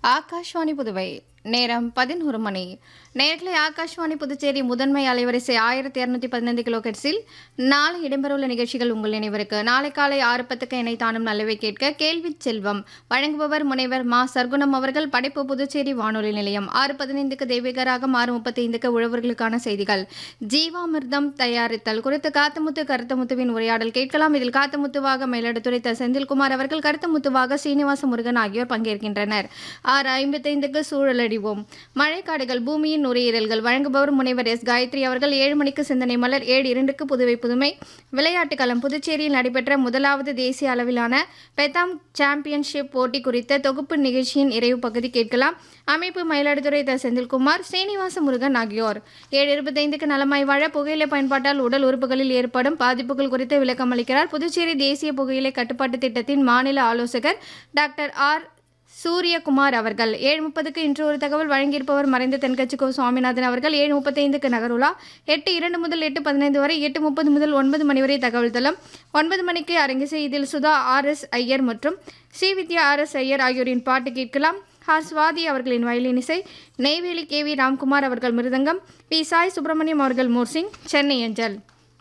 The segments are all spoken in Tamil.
ஆகாஷ்வாணி புதுவை நேரம் பதினோரு மணி நேர்களை ஆகாஷ்வாணி புதுச்சேரி முதன்மை அலைவரிசை ஆயிரத்தி இரநூத்தி பதினைந்து கிலோகட்ஸில் நாளை இடம்பெறவுள்ள நிகழ்ச்சிகள் உங்கள் நினைவிற்கு நாளை காலை ஆறு பத்துக்கு இணை தானும் நல்லவை கேட்க கேள்வி செல்வம் வழங்குபவர் முனைவர் மா சர்க்குணம் அவர்கள் படைப்பு புதுச்சேரி வானொலி நிலையம் ஆறு பதினைந்துக்கு தெய்வீகராகம் ஆறு முப்பத்தைந்துக்கு உழவர்களுக்கான செய்திகள் ஜீவாமிர்தம் தயாரித்தல் குறித்து காத்தமுத்து கருத்தமுத்துவின் உரையாடல் கேட்கலாம் இதில் காத்தமுத்துவாக மயிலாடுதுறை த செந்தில்குமார் அவர்கள் கருத்தமுத்துவாக சீனிவாச முருகன் ஆகியோர் பங்கேற்கின்றனர் ஆறு ஐம்பத்தைந்துக்கு சூழலடிவோம் மழைக்காடுகள் பூமியின் நுரையீரல்கள் வழங்குபவர் முனைவர் எஸ் காயத்ரி அவர்கள் ஏழு மணிக்கு சிந்தனை மலர் ஏழு இரண்டுக்கு புதுவை புதுமை விளையாட்டுக் களம் புதுச்சேரியில் நடைபெற்ற முதலாவது தேசிய அளவிலான பெத்தாம் சாம்பியன்ஷிப் போட்டி குறித்த தொகுப்பு நிகழ்ச்சியின் நிறைவு பகுதி கேட்கலாம் அமைப்பு மயிலாடுதுறை த செந்தில்குமார் சீனிவாச முருகன் ஆகியோர் ஏழு இருபத்தைந்துக்கு நலமாய் வாழ புகையிலை பயன்பாட்டால் உடல் உறுப்புகளில் ஏற்படும் பாதிப்புகள் குறித்து விளக்கம் அளிக்கிறார் புதுச்சேரி தேசிய புகையிலை கட்டுப்பாட்டு திட்டத்தின் மாநில ஆலோசகர் டாக்டர் ஆர் சூரியகுமார் அவர்கள் ஏழு முப்பதுக்கு இன்று ஒரு தகவல் வழங்கியிருப்பவர் மறைந்த தென்கட்சி கோ சுவாமிநாதன் அவர்கள் ஏழு முப்பத்தைந்துக்கு நகருலா எட்டு இரண்டு முதல் எட்டு பதினைந்து வரை எட்டு முப்பது முதல் ஒன்பது மணி வரை தகவல் தளம் ஒன்பது மணிக்கு அரங்கிசை இதில் சுதா ஆர் எஸ் ஐயர் மற்றும் ஸ்ரீ வித்யா ஆர் எஸ் ஐயர் ஆகியோரின் பாட்டு கேட்கலாம் ஹார் சுவாதி அவர்களின் வயலின் இசை நெய்வேலி கே வி ராம்குமார் அவர்கள் மிருதங்கம் பி சாய் சுப்பிரமணியம் அவர்கள் மோர்சிங் சென்னை அஞ்சல்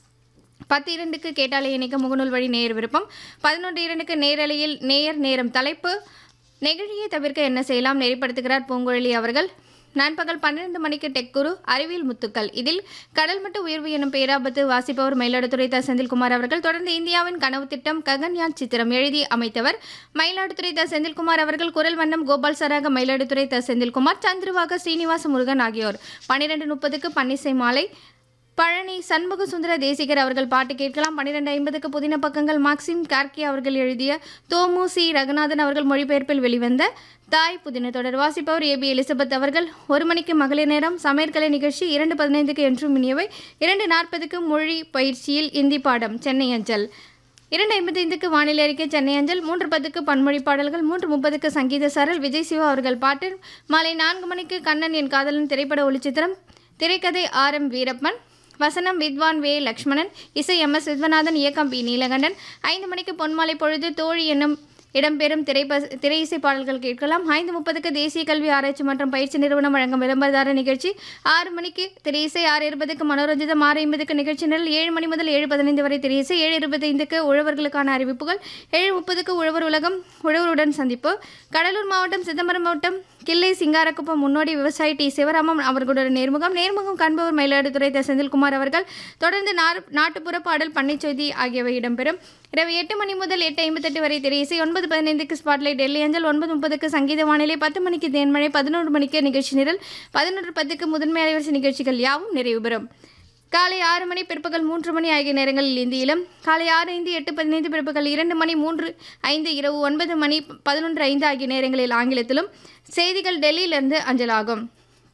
பத்து இரண்டுக்கு கேட்டாலே இணைக்க முகநூல் வழி நேயர் விருப்பம் பதினொன்று இரண்டுக்கு நேரலையில் நேயர் நேரம் தலைப்பு நெகிழியை தவிர்க்க என்ன செய்யலாம் நெறிப்படுத்துகிறார் பூங்குழலி அவர்கள் நண்பகல் பன்னிரண்டு மணிக்கு டெக் குரு அறிவியல் முத்துக்கள் இதில் கடல் மட்ட உயர்வு எனும் பேராபத்து வாசிப்பவர் மயிலாடுதுறை த செந்தில்குமார் அவர்கள் தொடர்ந்து இந்தியாவின் கனவு திட்டம் ககன்யான் சித்திரம் எழுதி அமைத்தவர் மயிலாடுதுறை த செந்தில்குமார் அவர்கள் குரல் வண்ணம் கோபால் சராக மயிலாடுதுறை த செந்தில்குமார் சந்துருவாக ஸ்ரீனிவாச முருகன் ஆகியோர் பன்னிரெண்டு முப்பதுக்கு பன்னிசை மாலை பழனி சண்முக சுந்தர தேசிகர் அவர்கள் பாட்டு கேட்கலாம் பன்னிரெண்டு ஐம்பதுக்கு புதின பக்கங்கள் மாக்சிம் கார்கி அவர்கள் எழுதிய தோமு சி ரகுநாதன் அவர்கள் மொழிபெயர்ப்பில் வெளிவந்த தாய் புதின தொடர் வாசிப்பவர் ஏபி எலிசபெத் அவர்கள் ஒரு மணிக்கு மகளிர் நேரம் சமையற்கலை நிகழ்ச்சி இரண்டு பதினைந்துக்கு என்றும் இனியவை இரண்டு நாற்பதுக்கு மொழி பயிற்சியில் இந்தி பாடம் சென்னை அஞ்சல் இரண்டு ஐம்பத்தைந்துக்கு வானிலை அறிக்கை சென்னை அஞ்சல் மூன்று பத்துக்கு பன்மொழி பாடல்கள் மூன்று முப்பதுக்கு சங்கீத சாரல் விஜய் சிவா அவர்கள் பாட்டு மாலை நான்கு மணிக்கு கண்ணன் என் காதலன் திரைப்பட ஒளிச்சித்திரம் திரைக்கதை ஆர் எம் வீரப்பன் வசனம் வித்வான் வே லக்ஷ்மணன் இசை எம் எஸ் விஸ்வநாதன் இயக்கம் பி நீலகண்டன் ஐந்து மணிக்கு பொன்மாலை பொழுது தோழி என்னும் இடம்பெறும் திரைப்ப திரை இசை பாடல்கள் கேட்கலாம் ஐந்து முப்பதுக்கு தேசிய கல்வி ஆராய்ச்சி மற்றும் பயிற்சி நிறுவனம் வழங்கும் விளம்பரதார நிகழ்ச்சி ஆறு மணிக்கு திரை இசை ஆறு இருபதுக்கு மனோரஞ்சிதம் ஆறு ஐம்பதுக்கு நிகழ்ச்சி நிரல் ஏழு மணி முதல் ஏழு பதினைந்து வரை திரை இசை ஏழு இருபத்தைந்துக்கு உழவர்களுக்கான அறிவிப்புகள் ஏழு முப்பதுக்கு உழவர் உலகம் உழவருடன் சந்திப்பு கடலூர் மாவட்டம் சிதம்பரம் மாவட்டம் கிள்ளை சிங்காரக்குப்பம் முன்னோடி விவசாயி டி சிவராமன் அவர்களுடன் நேர்முகம் நேர்முகம் காண்பவர் மயிலாடுதுறை த செந்தில்குமார் அவர்கள் தொடர்ந்து நார்- நாட்டுப்புற பாடல் பண்ணைச் செய்தி ஆகியவை இடம்பெறும் இரவு எட்டு மணி முதல் எட்டு ஐம்பத்தெட்டு வரை திரை இசை ஒன்பது பதினைந்துக்கு ஸ்பாட்லைட் டெல்லி அஞ்சல் ஒன்பது முப்பதுக்கு சங்கீத வானிலை பத்து மணிக்கு தேன்மழை பதினோரு மணிக்கு நிகழ்ச்சி நிரல் பதினொன்று பத்துக்கு முதன்மை அலைவரிசை நிகழ்ச்சிகள் யாவும் நிறைவு பெறும் காலை ஆறு மணி பிற்பகல் மூன்று மணி ஆகிய நேரங்களில் இந்தியிலும் காலை ஆறு ஐந்து எட்டு பதினைந்து பிற்பகல் இரண்டு மணி மூன்று ஐந்து இரவு ஒன்பது மணி பதினொன்று ஐந்து ஆகிய நேரங்களில் ஆங்கிலத்திலும் செய்திகள் டெல்லியிலிருந்து அஞ்சலாகும்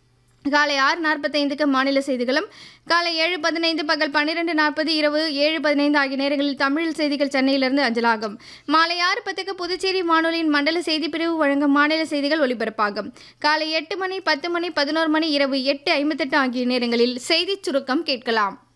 காலை ஆறு நாற்பத்தைந்துக்கு மாநில செய்திகளும் காலை ஏழு பதினைந்து பகல் பன்னிரெண்டு நாற்பது இரவு ஏழு பதினைந்து ஆகிய நேரங்களில் தமிழில் செய்திகள் சென்னையிலிருந்து அஞ்சலாகும் மாலை ஆறு பத்துக்கு புதுச்சேரி வானொலியின் மண்டல செய்தி பிரிவு வழங்கும் மாநில செய்திகள் ஒலிபரப்பாகும் காலை எட்டு மணி பத்து மணி பதினோரு மணி இரவு எட்டு ஐம்பத்தெட்டு ஆகிய நேரங்களில் செய்திச் சுருக்கம் கேட்கலாம்